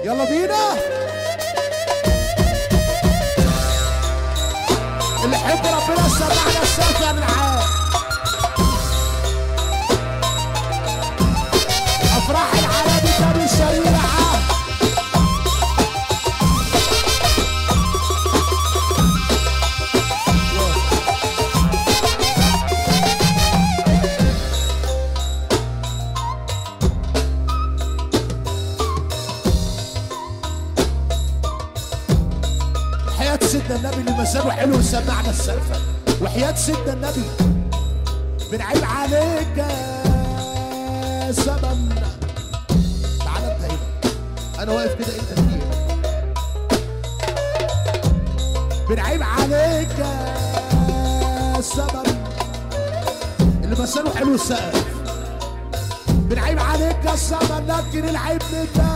يلا بينا اللي يحب ربنا يسمعنا السقف يا جدعان افراح العالمي تاني سريعه حياة سيدنا النبي اللي مزاجه حلو وسمعنا السقفة وحياة سيدنا النبي بنعيب عليك يا زمن تعالى انت هنا انا واقف كده انت كتير بنعيب عليك يا زمن اللي مزاجه حلو السقف بنعيب عليك يا زمن لكن العيب لله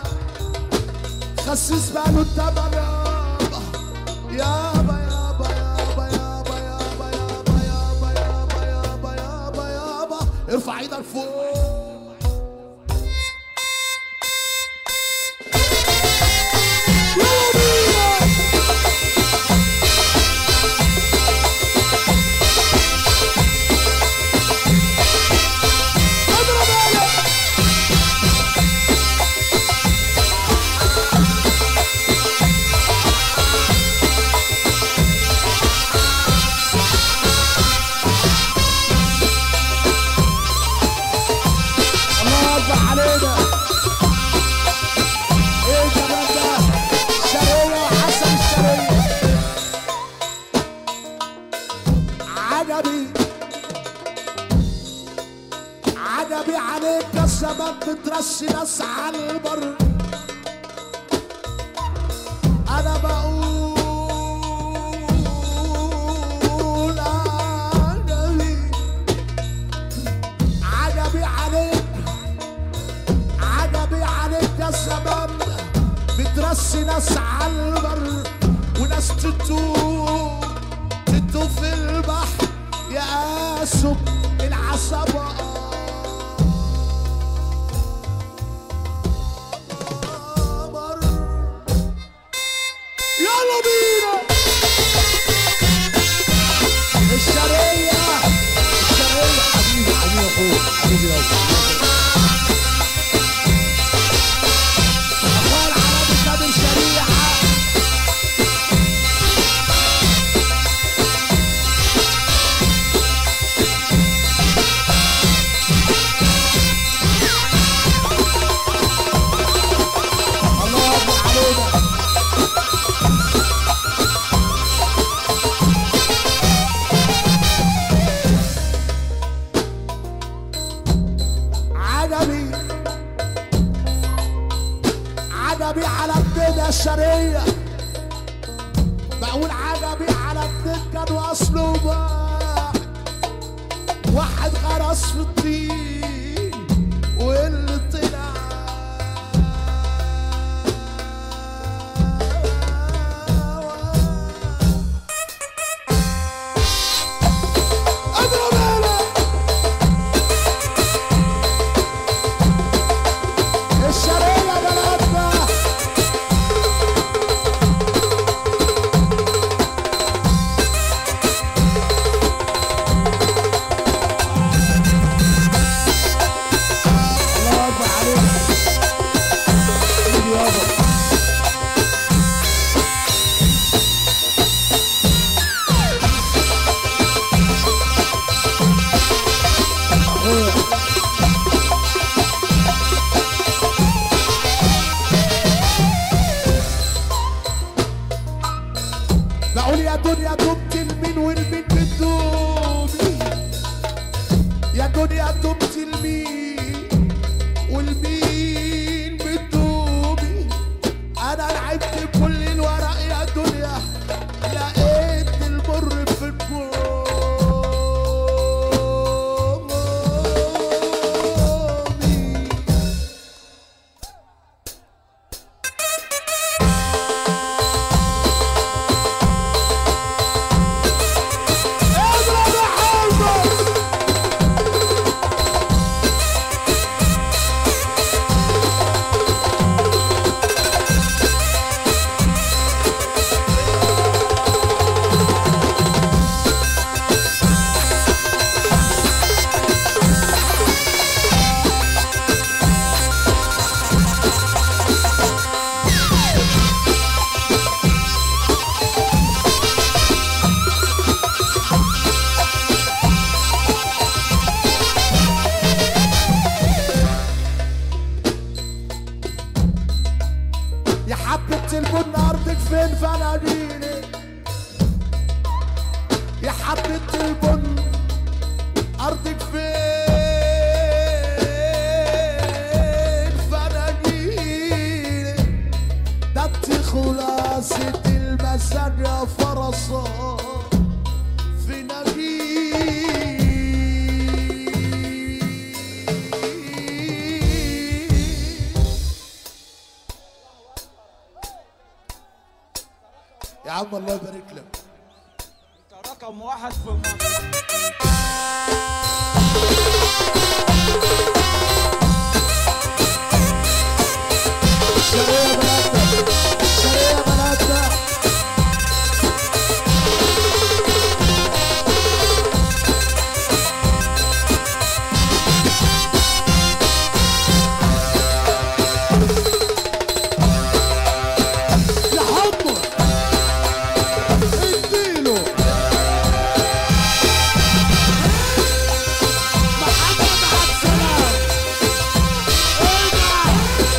خسس باله التمن يابا يابا يابا يابا يابا يابا يابا يابا يابا يابا يابا يابا ارفع ايدك فوق يلا بينا اضرب يلا الله اكبر علينا ايه الجمال ده شرقية وحسن الشرقية عجبي عجبي عليك يا الزمان بترسي ناس على البر انا بقول عجبي عجبي عليك عجبي عليك يا زمان بترسي ناس على البر وناس تتوه تتوه في البحر يقاسوا العصبة قمر. يلا بينا الشرقية الشرقية حبيبي حبيبي اخوك حبيبي يا اخويا العربي كامل شريعة الله اكبر علينا عجبي عجبي على الدنيا الشرقية بقول عجبي على الدنيا كان واصله واحد واحد غرس في الطين واللي طلع اضرب انا الشرقية بلدنا الله أكبر عليك إيدي يابا أخويا بقول يا دنيا دمت المين والمين بتدومي يا دنيا دمت المين والمين بتدومي انا لعبت كل الورق يا دنيا لقيت المر في البومي يا حبة البن أرضك فين فناديلي يا حبة البن أرضك فين فناديلي ده انت خلاصة المساج يا فرصة في نجيل يا عم الله يبارك لك انت رقم واحد في مصر الشرقية بلدنا الشرقية بلدنا يا حمر اديله محمد عبد السلام ارجع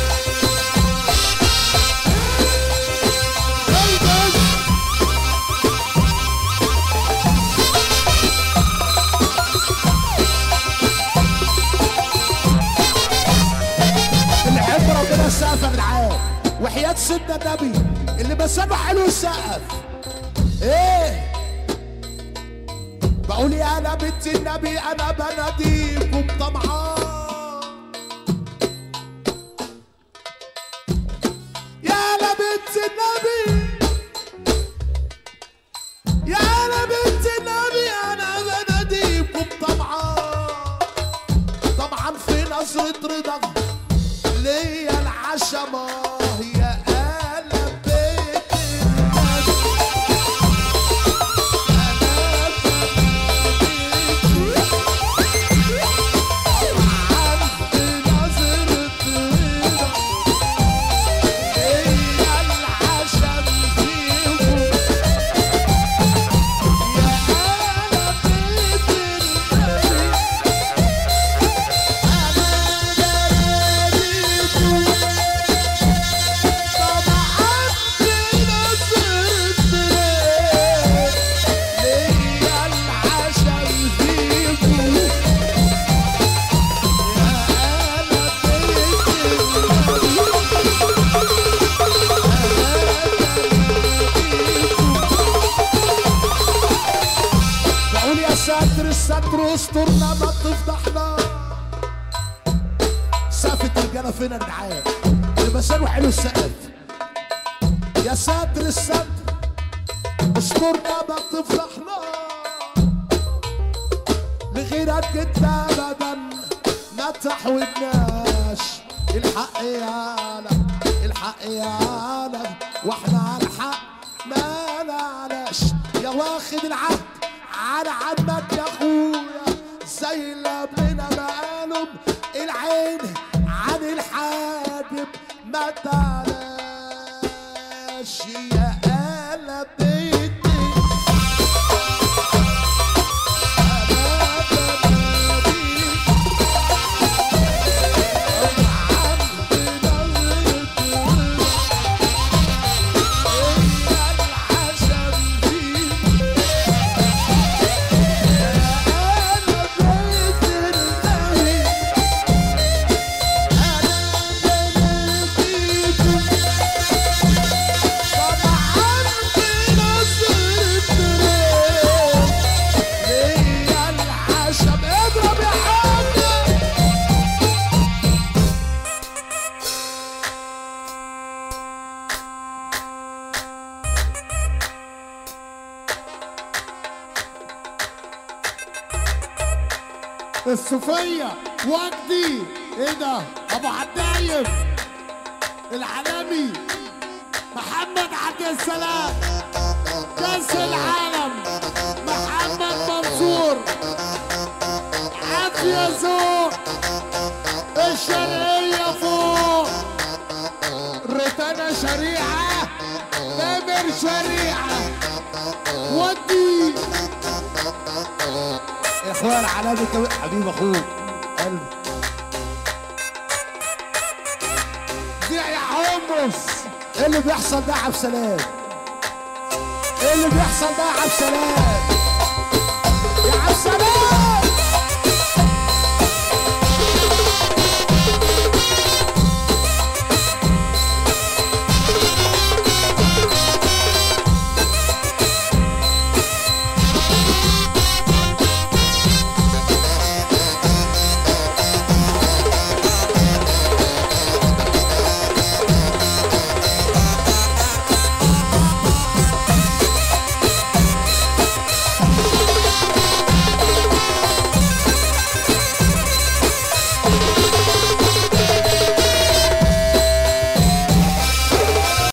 البس اللي يحب ربنا السقف يا جدعان وحياة سيدنا النبي اللي مسامه حلو السقف ايه بقول يا انا بنت النبي انا بناديكم طمعان يا انا بنت النبي يا انا بنت النبي انا بناديكم طمعان طبعا في نظرة رضا ليا العشمة يا أنا بيت النبي أنا بناديكم طبعا في نظرة رضا ليا العشم فيكم يا أنا بيت النبي بقول يا ساتر الستر استرنا ما تفضحنا سقفة الرجالة فين يا جدعان؟ المسان حلو السقف يا ساتر الستر استرنا ما تفضحنا لغيرك انت ابدا ما تحودناش الحق يا عالم الحق يا عالم واحنا على الحق ما نعلاش يا واخد العهد على عمك يا اخويا زي اللي قبلنا ما قالوا العين عن الحاجب ما تعلاش يا قلب بيتي اضرب يا حاج الصوفية وجدي ايه ده ابو حدايم العالمي محمد عبد السلام كاس العالم محمد منصور عافية ذوق الشرقية فوق روتانا شريعة تامر شريعة ودي اخويا العالمي كمان حبيب اخوك قلبي زيع يا حمص ايه اللي بيحصل ده يا عبد سلام ايه اللي بيحصل ده يا عبد سلام يا عبد سلام